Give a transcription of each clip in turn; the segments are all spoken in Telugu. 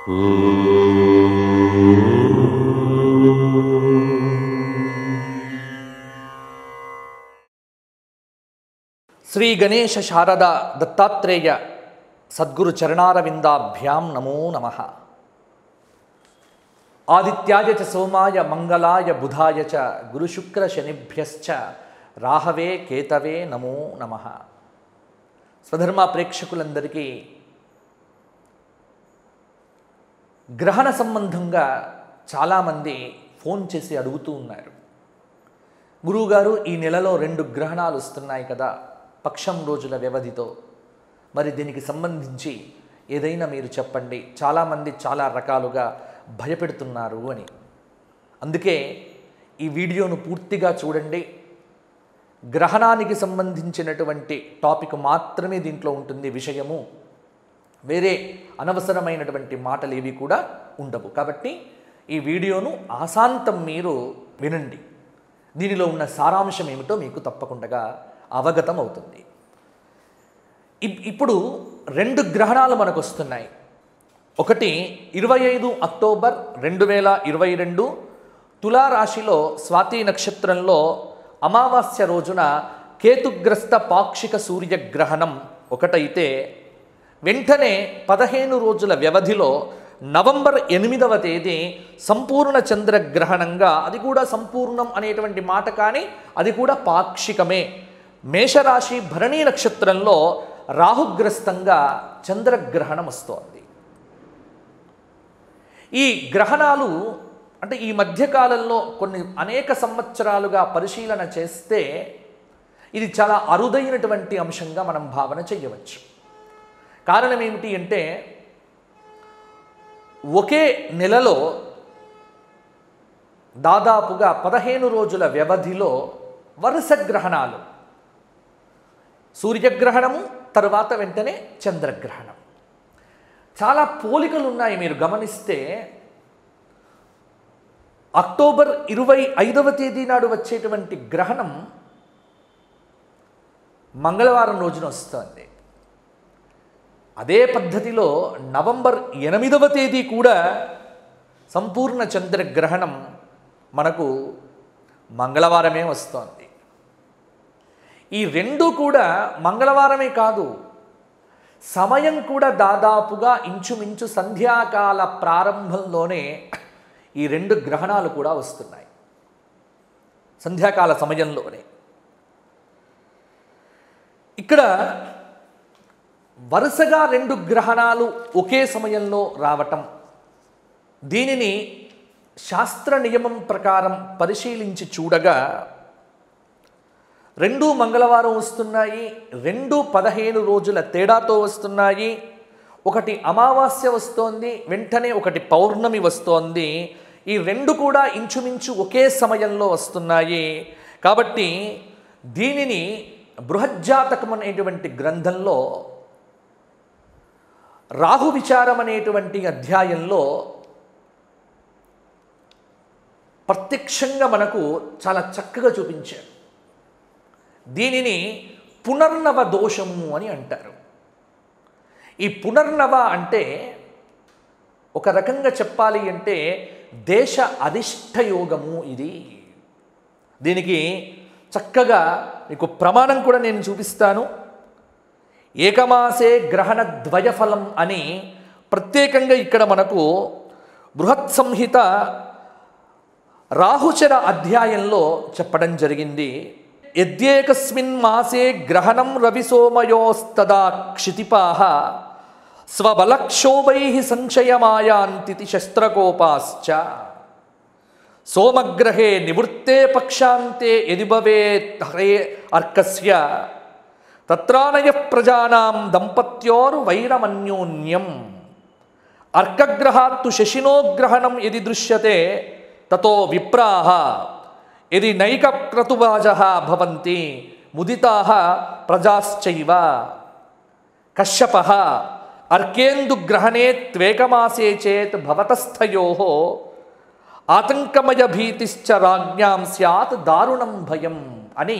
శ్రీ గణేశ శారద దత్తాత్రేయ సద్గురు చరణారవిందాభ్యాం నమో నమ ఆదిత్యాయ చ సోమాయ మంగళాయ బుధాయ చ గురుశుక్ర శనిభ్యశ్చ రాహవే కేతవే నమో నమ స్వధర్మ ప్రేక్షకులందరికీ గ్రహణ సంబంధంగా చాలామంది ఫోన్ చేసి అడుగుతూ ఉన్నారు గురువుగారు ఈ నెలలో రెండు గ్రహణాలు వస్తున్నాయి కదా పక్షం రోజుల వ్యవధితో మరి దీనికి సంబంధించి ఏదైనా మీరు చెప్పండి చాలామంది చాలా రకాలుగా భయపెడుతున్నారు అని అందుకే ఈ వీడియోను పూర్తిగా చూడండి గ్రహణానికి సంబంధించినటువంటి టాపిక్ మాత్రమే దీంట్లో ఉంటుంది విషయము వేరే అనవసరమైనటువంటి మాటలు ఏవి కూడా ఉండవు కాబట్టి ఈ వీడియోను ఆశాంతం మీరు వినండి దీనిలో ఉన్న సారాంశం ఏమిటో మీకు తప్పకుండా అవగతం అవుతుంది ఇప్- ఇప్పుడు రెండు గ్రహణాలు మనకు వస్తున్నాయి ఒకటి ఇరవై ఐదు అక్టోబర్ రెండు వేల ఇరవై రెండు తులారాశిలో స్వాతి నక్షత్రంలో అమావాస్య రోజున కేతుగ్రస్త పాక్షిక సూర్యగ్రహణం ఒకటైతే వెంటనే పదహేను రోజుల వ్యవధిలో నవంబర్ ఎనిమిదవ తేదీ సంపూర్ణ చంద్రగ్రహణంగా అది కూడా సంపూర్ణం అనేటువంటి మాట కానీ అది కూడా పాక్షికమే మేషరాశి భరణీ నక్షత్రంలో రాహుగ్రస్తంగా చంద్రగ్రహణం వస్తోంది ఈ గ్రహణాలు అంటే ఈ మధ్యకాలంలో కొన్ని అనేక సంవత్సరాలుగా పరిశీలన చేస్తే ఇది చాలా అరుదైనటువంటి అంశంగా మనం భావన చేయవచ్చు కారణం ఏమిటి అంటే ఒకే నెలలో దాదాపుగా పదహేను రోజుల వ్యవధిలో వరుస గ్రహణాలు సూర్యగ్రహణము తర్వాత వెంటనే చంద్రగ్రహణం చాలా పోలికలు ఉన్నాయి మీరు గమనిస్తే అక్టోబర్ ఇరవై ఐదవ తేదీ నాడు వచ్చేటువంటి గ్రహణం మంగళవారం రోజున వస్తుంది అదే పద్ధతిలో నవంబర్ ఎనిమిదవ తేదీ కూడా సంపూర్ణ చంద్రగ్రహణం మనకు మంగళవారమే వస్తోంది ఈ రెండు కూడా మంగళవారమే కాదు సమయం కూడా దాదాపుగా ఇంచుమించు సంధ్యాకాల ప్రారంభంలోనే ఈ రెండు గ్రహణాలు కూడా వస్తున్నాయి సంధ్యాకాల సమయంలోనే ఇక్కడ వరుసగా రెండు గ్రహణాలు ఒకే సమయంలో రావటం దీనిని శాస్త్ర నియమం ప్రకారం పరిశీలించి చూడగా రెండు మంగళవారం వస్తున్నాయి రెండు పదహేను రోజుల తేడాతో వస్తున్నాయి ఒకటి అమావాస్య వస్తోంది వెంటనే ఒకటి పౌర్ణమి వస్తోంది ఈ రెండు కూడా ఇంచుమించు ఒకే సమయంలో వస్తున్నాయి కాబట్టి దీనిని బృహజ్జాతకం అనేటువంటి గ్రంథంలో రాహు విచారం అనేటువంటి అధ్యాయంలో ప్రత్యక్షంగా మనకు చాలా చక్కగా చూపించారు దీనిని పునర్నవ దోషము అని అంటారు ఈ పునర్నవ అంటే ఒక రకంగా చెప్పాలి అంటే దేశ అధిష్ట యోగము ఇది దీనికి చక్కగా మీకు ప్రమాణం కూడా నేను చూపిస్తాను ఏకమాసే గ్రహణ ద్వయఫలం అని ప్రత్యేకంగా ఇక్కడ మనకు బృహత్ సంహిత రాహుచర అధ్యాయంలో చెప్పడం జరిగింది యద్యేకస్మిన్ మాసే గ్రహణం రవిసోమయోస్తదా క్షితిపాహ స్వబలక్షోభై సంశయమాయాంతి శస్త్రకోపాశ్చ సోమగ్రహే నివృత్తే పక్షాంతే యది భవేత్ హరే అర్కస్య తత్రానయ ప్రజానాం దంపత్యోర్ వైరమన్యోన్యం అర్కగ్రహాత్తు శశినోగ్రహణం యది దృశ్యతే తతో విప్రాహ యది నైక క్రతువాజ భవంతి ముదితా ప్రజాశ్చైవ కశ్యప అర్కేందుగ్రహణే త్వేకమాసే చేత్ భవతస్థయో ఆతంకమయ భీతిశ్చ రాజ్ఞాం స్యాత్ దారుణం భయం అని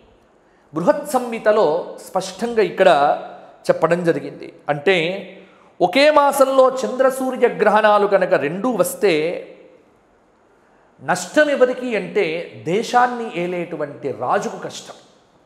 బృహత్ సంహితలో స్పష్టంగా ఇక్కడ చెప్పడం జరిగింది అంటే ఒకే మాసంలో చంద్ర సూర్య గ్రహణాలు కనుక రెండూ వస్తే నష్టం ఎవరికి అంటే దేశాన్ని ఏలేటువంటి రాజుకు కష్టం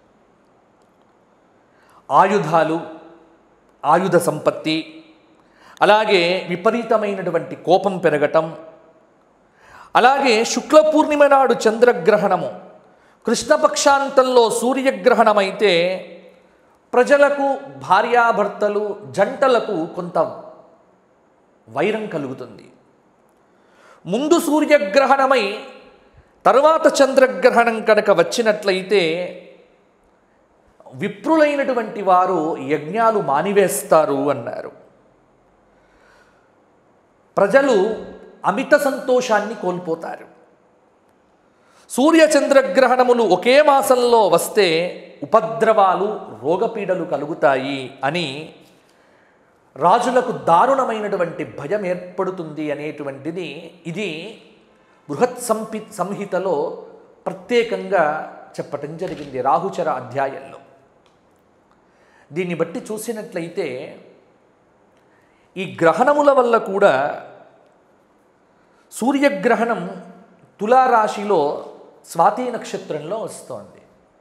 ఆయుధాలు ఆయుధ సంపత్తి అలాగే విపరీతమైనటువంటి కోపం పెరగటం అలాగే శుక్ల పూర్ణిమ నాడు చంద్రగ్రహణము కృష్ణపక్షాంతంలో సూర్యగ్రహణమైతే ప్రజలకు భార్యాభర్తలు జంటలకు కొంత వైరం కలుగుతుంది ముందు సూర్యగ్రహణమై తరువాత చంద్రగ్రహణం కనుక వచ్చినట్లయితే విప్రులైనటువంటి వారు యజ్ఞాలు మానివేస్తారు అన్నారు ప్రజలు అమిత సంతోషాన్ని కోల్పోతారు సూర్య చంద్రగ్రహణములు ఒకే మాసంలో వస్తే ఉపద్రవాలు రోగపీడలు కలుగుతాయి అని రాజులకు దారుణమైనటువంటి భయం ఏర్పడుతుంది అనేటువంటిది ఇది బృహత్ సంపి సంహితలో ప్రత్యేకంగా చెప్పటం జరిగింది రాహుచర అధ్యాయంలో దీన్ని బట్టి చూసినట్లయితే ఈ గ్రహణముల వల్ల కూడా సూర్యగ్రహణం తులారాశిలో స్వాతి నక్షత్రంలో వస్తోంది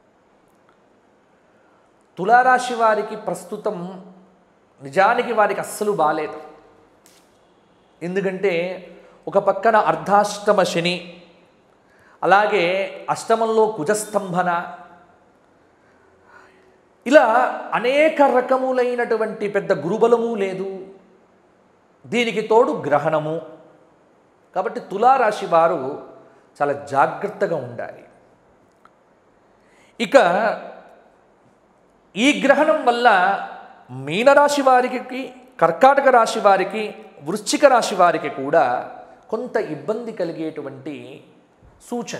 తులారాశి వారికి ప్రస్తుతం నిజానికి వారికి అస్సలు బాలేదు ఎందుకంటే ఒక పక్కన అర్ధాష్టమ శని అలాగే అష్టమంలో కుజస్తంభన ఇలా అనేక రకములైనటువంటి పెద్ద గురుబలము లేదు దీనికి తోడు గ్రహణము కాబట్టి తులారాశి వారు చాలా జాగ్రత్తగా ఉండాలి ఇక ఈ గ్రహణం వల్ల మీనరాశి వారికి కర్కాటక రాశి వారికి వృశ్చిక రాశి వారికి కూడా కొంత ఇబ్బంది కలిగేటువంటి సూచన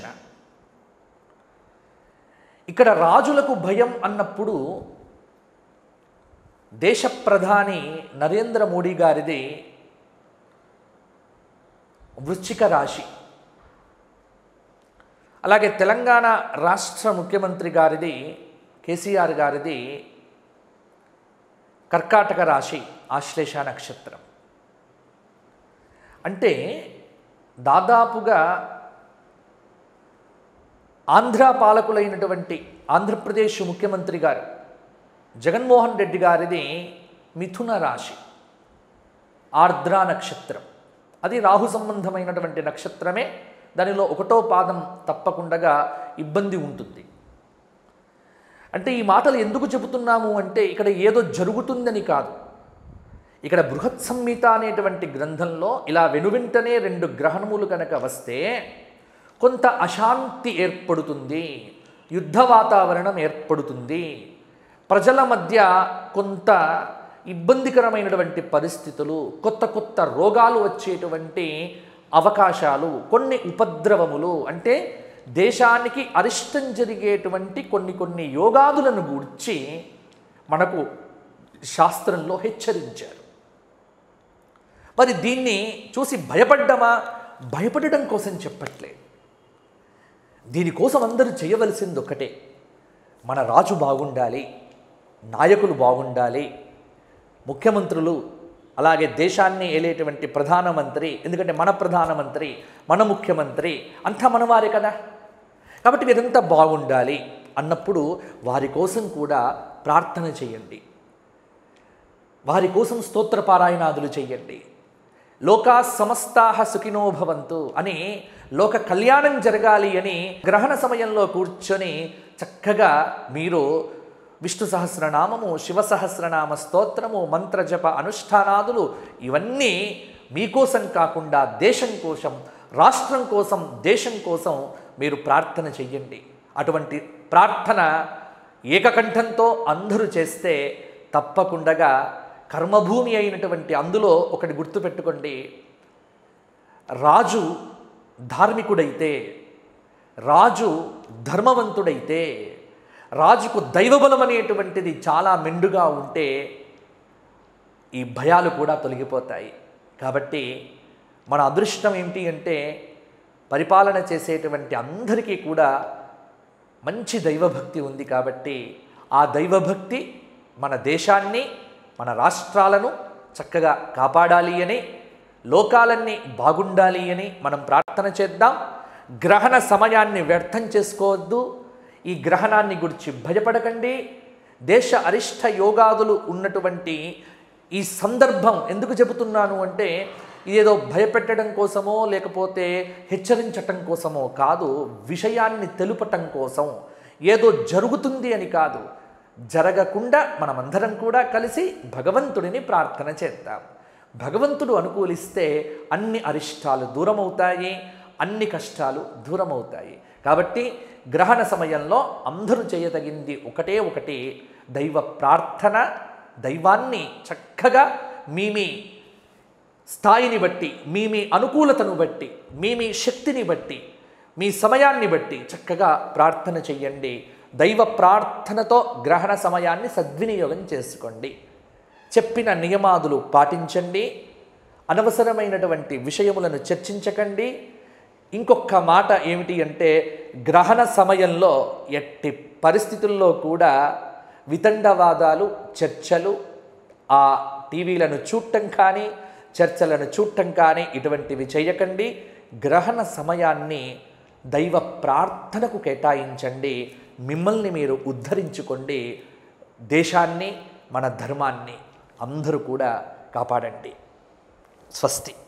ఇక్కడ రాజులకు భయం అన్నప్పుడు దేశ ప్రధాని నరేంద్ర మోడీ గారిది వృశ్చిక రాశి అలాగే తెలంగాణ రాష్ట్ర ముఖ్యమంత్రి గారిది కేసీఆర్ గారిది కర్కాటక రాశి ఆశ్లేష నక్షత్రం అంటే దాదాపుగా ఆంధ్ర పాలకులైనటువంటి ఆంధ్రప్రదేశ్ ముఖ్యమంత్రి గారు జగన్మోహన్ రెడ్డి గారిది మిథున రాశి ఆర్ద్ర నక్షత్రం అది రాహు సంబంధమైనటువంటి నక్షత్రమే దానిలో ఒకటో పాదం తప్పకుండా ఇబ్బంది ఉంటుంది అంటే ఈ మాటలు ఎందుకు చెబుతున్నాము అంటే ఇక్కడ ఏదో జరుగుతుందని కాదు ఇక్కడ బృహత్ సంహిత అనేటువంటి గ్రంథంలో ఇలా వెనువెంటనే రెండు గ్రహణములు కనుక వస్తే కొంత అశాంతి ఏర్పడుతుంది యుద్ధ వాతావరణం ఏర్పడుతుంది ప్రజల మధ్య కొంత ఇబ్బందికరమైనటువంటి పరిస్థితులు కొత్త కొత్త రోగాలు వచ్చేటువంటి అవకాశాలు కొన్ని ఉపద్రవములు అంటే దేశానికి అరిష్టం జరిగేటువంటి కొన్ని కొన్ని యోగాదులను గూర్చి మనకు శాస్త్రంలో హెచ్చరించారు మరి దీన్ని చూసి భయపడ్డమా భయపడడం కోసం చెప్పట్లేదు దీనికోసం అందరూ చేయవలసింది ఒకటే మన రాజు బాగుండాలి నాయకులు బాగుండాలి ముఖ్యమంత్రులు అలాగే దేశాన్ని ఏలేటువంటి ప్రధానమంత్రి ఎందుకంటే మన ప్రధానమంత్రి మన ముఖ్యమంత్రి అంతా మనవారే కదా కాబట్టి వీరంతా బాగుండాలి అన్నప్పుడు వారి కోసం కూడా ప్రార్థన చేయండి వారి కోసం స్తోత్ర పారాయణాదులు చేయండి లోకా సమస్తాహ సుఖినో భవంతు అని లోక కళ్యాణం జరగాలి అని గ్రహణ సమయంలో కూర్చొని చక్కగా మీరు విష్ణు సహస్రనామము శివ సహస్రనామ స్తోత్రము మంత్రజప అనుష్ఠానాదులు ఇవన్నీ మీకోసం కాకుండా దేశం కోసం రాష్ట్రం కోసం దేశం కోసం మీరు ప్రార్థన చెయ్యండి అటువంటి ప్రార్థన ఏకకంఠంతో అందరూ చేస్తే తప్పకుండా కర్మభూమి అయినటువంటి అందులో ఒకటి గుర్తుపెట్టుకోండి రాజు ధార్మికుడైతే రాజు ధర్మవంతుడైతే రాజుకు దైవబలం అనేటువంటిది చాలా మెండుగా ఉంటే ఈ భయాలు కూడా తొలగిపోతాయి కాబట్టి మన అదృష్టం ఏంటి అంటే పరిపాలన చేసేటువంటి అందరికీ కూడా మంచి దైవభక్తి ఉంది కాబట్టి ఆ దైవభక్తి మన దేశాన్ని మన రాష్ట్రాలను చక్కగా కాపాడాలి అని లోకాలన్నీ బాగుండాలి అని మనం ప్రార్థన చేద్దాం గ్రహణ సమయాన్ని వ్యర్థం చేసుకోవద్దు ఈ గ్రహణాన్ని గురించి భయపడకండి దేశ అరిష్ట యోగాదులు ఉన్నటువంటి ఈ సందర్భం ఎందుకు చెబుతున్నాను అంటే ఇదేదో భయపెట్టడం కోసమో లేకపోతే హెచ్చరించటం కోసమో కాదు విషయాన్ని తెలుపటం కోసం ఏదో జరుగుతుంది అని కాదు జరగకుండా మనమందరం కూడా కలిసి భగవంతుడిని ప్రార్థన చేద్దాం భగవంతుడు అనుకూలిస్తే అన్ని అరిష్టాలు దూరమవుతాయి అన్ని కష్టాలు దూరమవుతాయి కాబట్టి గ్రహణ సమయంలో అందరూ చేయదగింది ఒకటే ఒకటి దైవ ప్రార్థన దైవాన్ని చక్కగా మీ మీ స్థాయిని బట్టి మీ మీ అనుకూలతను బట్టి మీ మీ శక్తిని బట్టి మీ సమయాన్ని బట్టి చక్కగా ప్రార్థన చెయ్యండి దైవ ప్రార్థనతో గ్రహణ సమయాన్ని సద్వినియోగం చేసుకోండి చెప్పిన నియమాదులు పాటించండి అనవసరమైనటువంటి విషయములను చర్చించకండి ఇంకొక మాట ఏమిటి అంటే గ్రహణ సమయంలో ఎట్టి పరిస్థితుల్లో కూడా వితండవాదాలు చర్చలు ఆ టీవీలను చూడటం కానీ చర్చలను చూడటం కానీ ఇటువంటివి చేయకండి గ్రహణ సమయాన్ని దైవ ప్రార్థనకు కేటాయించండి మిమ్మల్ని మీరు ఉద్ధరించుకోండి దేశాన్ని మన ధర్మాన్ని అందరూ కూడా కాపాడండి స్వస్తి